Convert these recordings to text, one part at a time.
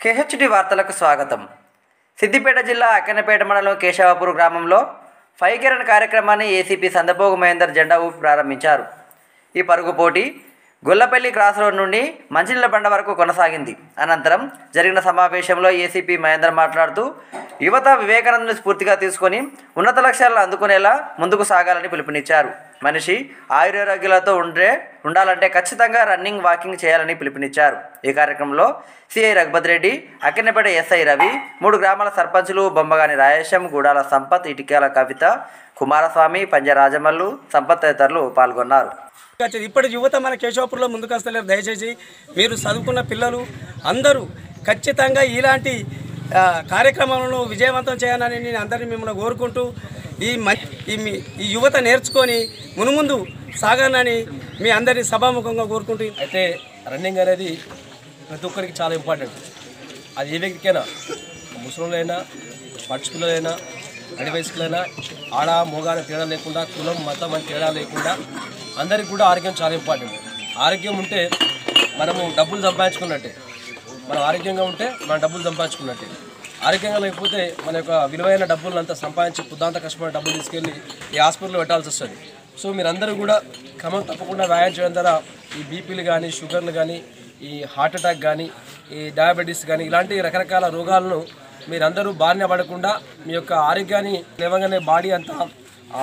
KHD వార్తలకు స్వాగతం సిద్దిపేట జిల్లా అక్కన్నపేట మండలం కేశవాపూర్ గ్రామంలో ఫైవ్ కిరణ్ కార్యక్రమాన్ని ఏసీపీ సందపోగు మహేందర్ జెండా ఊపి ప్రారంభించారు ఈ పరుగు పోటీ గొల్లపల్లి క్రాస్ రోడ్ నుండి మంచినీళ్ళ బండ వరకు కొనసాగింది అనంతరం జరిగిన సమావేశంలో ఏసీపీ మహేందర్ మాట్లాడుతూ యువత వివేకానందుని స్ఫూర్తిగా తీసుకొని ఉన్నత లక్ష్యాలను అందుకునేలా ముందుకు సాగాలని పిలుపునిచ్చారు మనిషి ఆయురారోగ్యాలతో ఉండే ఉండాలంటే ఖచ్చితంగా రన్నింగ్ వాకింగ్ చేయాలని పిలుపునిచ్చారు ఈ కార్యక్రమంలో సిఐ రఘుపతి రెడ్డి అక్కినపేట ఎస్ఐ రవి మూడు గ్రామాల సర్పంచులు బొమ్మగాని రాయేశం గూడాల సంపత్ ఇటికేల కవిత కుమారస్వామి పంజ రాజమల్లు సంపత్ తదితరులు పాల్గొన్నారు వచ్చేది ఇప్పటి యువత మన కేశవపూర్లో ముందుకు వస్తలేరు దయచేసి మీరు చదువుకున్న పిల్లలు అందరూ ఖచ్చితంగా ఇలాంటి ఆ, కార్యక్రమాలను విజయవంతం చేయాలని నేను అందరినీ మిమ్మల్ని కోరుకుంటూ ఈ మ ఈ మీ- ఈ యువత నేర్చుకొని మునుముందు సాగాలని మీ అందరినీ సభాముఖంగా కోరుకుంటూ అయితే రన్నింగ్ అనేది ప్రతి ఒక్కరికి చాలా ఇంపార్టెంట్ అది ఏ వ్యక్తికైనా ముసలిలైనా పడుచు పిల్లలైనా అడి వయసులైనా ఆడ మోగాన తేడా లేకుండా కులం మతం అని తేడా లేకుండా అందరికి కూడా ఆరోగ్యం చాలా ఇంపార్టెంట్ ఆరోగ్యం ఉంటే మనము డబ్బులు సంపాదించుకున్నట్టే మనం ఆరోగ్యంగా ఉంటే మనం డబ్బులు సంపాదించుకున్నట్టే ఆరోగ్యంగా లేకపోతే మన యొక్క విలువైన డబ్బులను అంతా సంపాదించి పుద్దాంత కష్టపడి డబ్బులు తీసుకెళ్ళి ఈ హాస్పిటల్లో పెట్టాల్సి వస్తుంది సో మీరందరూ కూడా క్రమం తప్పకుండా వ్యాయామం చేయడం ద్వారా ఈ బీపీలు కానీ షుగర్లు కానీ ఈ హార్ట్ అటాక్ కానీ ఈ డయాబెటీస్ కానీ ఇలాంటి రకరకాల రోగాలను మీరందరూ బారిన పడకుండా మీ యొక్క ఆరోగ్యాన్ని లేవగానే బాడీ అంతా ఆ,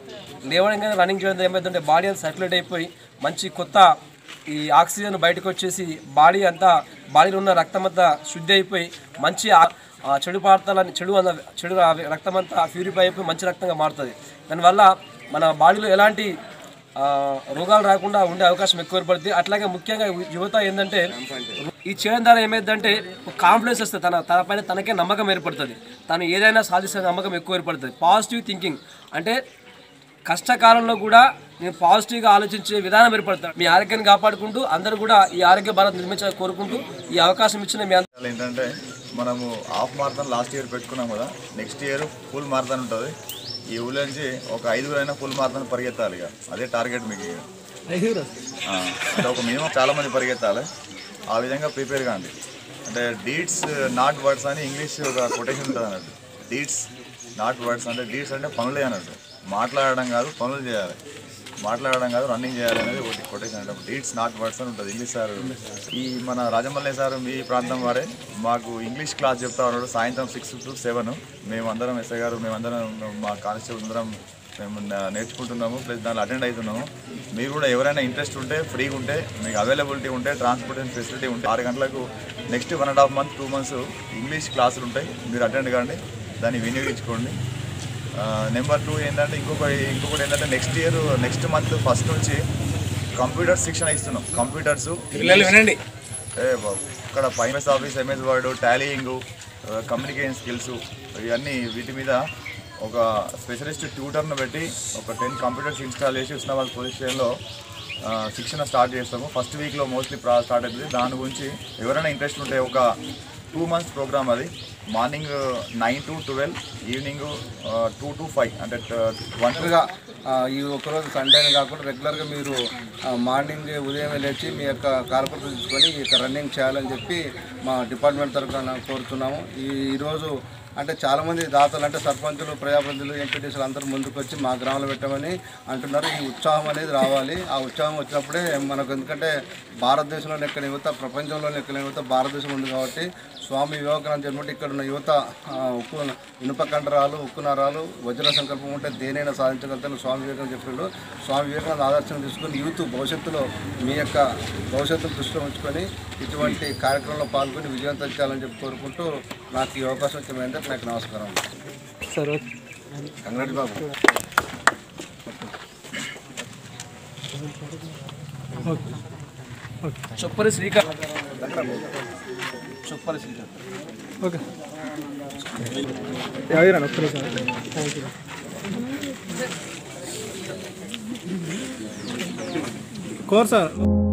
లేవగానే రన్నింగ్ చేయడం ఏమైందంటే బాడీ అంతా సర్క్యులేట్ అయిపోయి మంచి కొత్త ఈ ఆక్సిజన్ బయటకు వచ్చేసి బాడీ అంతా బాడీలో ఉన్న రక్తం అంతా శుద్ధి అయిపోయి మంచి ఆ- ఆ చెడు పదార్థాలని చెడు అన్న చెడు ఆ రక్తం అంతా ప్యూరిఫై అయిపోయి మంచి రక్తంగా మారుతుంది దానివల్ల మన బాడీలో ఎలాంటి ఆ, రోగాలు రాకుండా ఉండే అవకాశం ఎక్కువ ఏర్పడుతుంది అట్లాగే ముఖ్యంగా యువత ఏంటంటే ఈ చేయడం ద్వారా ఏమైందంటే ఒక కాన్ఫిడెన్స్ వస్తుంది తన తన పైన తనకే నమ్మకం ఏర్పడుతుంది తను ఏదైనా సాధిస్తే నమ్మకం ఎక్కువ ఏర్పడుతుంది పాజిటివ్ థింకింగ్ అంటే కష్టకాలంలో కూడా నేను పాజిటివ్గా ఆలోచించే విధానం ఏర్పడతాను మీ ఆరోగ్యాన్ని కాపాడుకుంటూ అందరూ కూడా ఈ ఆరోగ్య భారత్ నిర్మించాలని కోరుకుంటూ ఈ అవకాశం ఇచ్చిన మీ అందరూ విషయాలు ఏంటంటే మనము హాఫ్ మారథాన్ లాస్ట్ ఇయర్ పెట్టుకున్నాం కదా నెక్స్ట్ ఇయర్ ఫుల్ మారథాన్ ఉంటుంది ఈ ఊళ్ళో నుంచి ఒక ఐదుగురైనా ఫుల్ మారథాన్ పరిగెత్తాలి ఇక అదే టార్గెట్ మీకు ఇక. ఆ, అంటే ఒక మినిమం చాలా మంది పరిగెత్తాలి ఆ విధంగా ప్రిపేర్ కాండి అంటే డీడ్స్ నాట్ వర్డ్స్ అని ఇంగ్లీష్ ఒక కొటేషన్ ఉంటుంది అన్నట్టు డీడ్స్ నాట్ వర్డ్స్ అంటే డీడ్స్ అంటే పనులే అన్నట్టు మాట్లాడడం కాదు పనులు చేయాలి మాట్లాడడం కాదు రన్నింగ్ చేయాలి అనేది ఒకటి కొటేషన్ అంటే డీడ్స్ నాట్ వర్డ్స్ అని ఉంటుంది ఇంగ్లీష్ సార్ ఈ మన రాజమల్లె సార్ మీ ప్రాంతం వారే మాకు ఇంగ్లీష్ క్లాస్ చెప్తా ఉన్నాడు సాయంత్రం సిక్స్ టు సెవెన్ మేమందరం ఎస్ఐ గారు మేమందరం మా కానిస్టేబుల్ అందరం మేము న- నేర్చుకుంటున్నాము ప్లస్ దాంట్లో అటెండ్ అవుతున్నాము మీరు కూడా ఎవరైనా ఇంట్రెస్ట్ ఉంటే ఫ్రీగా ఉంటే మీకు అవైలబిలిటీ ఉంటే ట్రాన్స్పోర్టేషన్ ఫెసిలిటీ ఉంటే ఆరు గంటలకు next one and half month two months English క్లాసులు ఉంటాయి మీరు అటెండ్ కాండి దాన్ని వినియోగించుకోండి నెంబర్ టూ ఏంటంటే ఇంకొక ఇంకొకటి ఏంటంటే next year next month first నుంచి కంప్యూటర్ శిక్షణ ఇస్తున్నాం కంప్యూటర్స్ వినండి ఏ బాబు ఇక్కడ MS Office MS Word tallying communication skills ఇవన్నీ వీటి మీద ఒక స్పెషలిస్ట్ ట్యూటర్ను పెట్టి ఒక టెన్ కంప్యూటర్స్ ఇన్స్టాల్ చేసి ఉస్నాబాద్ పోలీస్ స్టేషన్లో ఆ, శిక్షణ స్టార్ట్ చేస్తాము ఫస్ట్ వీక్లో మోస్ట్లీ ప్రా స్టార్ట్ అవుతుంది దాని గురించి ఎవరైనా ఇంట్రెస్ట్ ఉంటే ఒక టూ మంత్స్ ప్రోగ్రామ్ అది morning nine to twelve evening two to five అంటే వన్ రెగ్యులర్గా ఆ, ఈ ఒక్కరోజు సండేనే కాకుండా రెగ్యులర్గా మీరు ఆ, మార్నింగ్ ఉదయం లేచి మీ యొక్క కార్పొరేట్ తీసుకొని ఈ యొక్క రన్నింగ్ చేయాలని చెప్పి మా డిపార్ట్మెంట్ తరఫున కోరుతున్నాము ఈ ఈరోజు అంటే చాలామంది దాతలు అంటే సర్పంచులు ప్రజాప్రతినిధులు ఎంపీటీసీలు అందరూ ముందుకు వచ్చి మా గ్రామంలో పెట్టమని అంటున్నారు ఈ ఉత్సాహం అనేది రావాలి ఆ ఉత్సాహం వచ్చినప్పుడే మనకు ఎందుకంటే భారతదేశంలో ఎక్కడ యువత ప్రపంచంలో ఎక్కడ యువత భారతదేశం ఉంది కాబట్టి స్వామి వివేకానంద జన్మటి ఇక్కడ ఉన్న యువత ఆ, ఉక్కు ఇనుప కండరాలు ఉక్కు నరాలు వజ్ర సంకల్పం ఉంటే దేనైనా సాధించగలుగుతాను స్వామి వివేకానంద చెప్పిండు స్వామి వివేకానంద ఆదర్శం తీసుకొని యూత్ భవిష్యత్తులో మీ యొక్క భవిష్యత్తును దృష్టిలో ఉంచుకొని ఇటువంటి కార్యక్రమంలో పాల్గొని విజయవంతం చేయాలని చెప్పి కోరుకుంటూ నాకు ఈ అవకాశం ఇచ్చినందుకు నాకు నమస్కారం సరే కంగ్రాట్ బాబు చొప్పరి శ్రీకాంత్ చొప్పరి శ్రీకాంత్ ఓకే యాదగిరి ఒక్క నిమిషం థ్యాంక్ యూ కోర్సా